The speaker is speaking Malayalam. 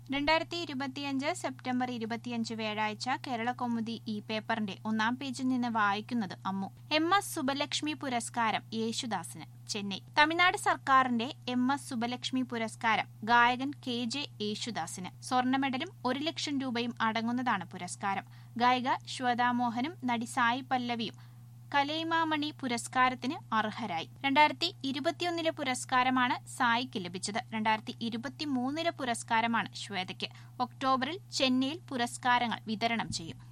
രണ്ടായിരത്തി ഇരുപത്തിയഞ്ച് സെപ്റ്റംബർ ഇരുപത്തിയഞ്ച് വ്യാഴാഴ്ച കേരള കൗമുദി ഈ പേപ്പറിന്റെ ഒന്നാം പേജിൽ നിന്ന് വായിക്കുന്നത് അമ്മു എം എസ് സുബലക്ഷ്മി പുരസ്കാരം യേശുദാസിന് ചെന്നൈ തമിഴ്നാട് സർക്കാരിന്റെ എം എസ് സുബലക്ഷ്മി പുരസ്കാരം ഗായകൻ കെ ജെ യേശുദാസിന് സ്വർണ്ണ മെഡലും ഒരു ലക്ഷം രൂപയും അടങ്ങുന്നതാണ് പുരസ്കാരം ഗായിക ശ്വേതാമോഹനും നടി സായി പല്ലവിയും കലൈമാമണി പുരസ്കാരത്തിന് അർഹരായി രണ്ടായിരത്തി ഇരുപത്തിയൊന്നിലെ പുരസ്കാരമാണ് സായിക്ക് ലഭിച്ചത് രണ്ടായിരത്തി ഇരുപത്തിമൂന്നിലെ പുരസ്കാരമാണ് ശ്വേതയ്ക്ക് ഒക്ടോബറിൽ ചെന്നൈയിൽ പുരസ്കാരങ്ങൾ വിതരണം ചെയ്യും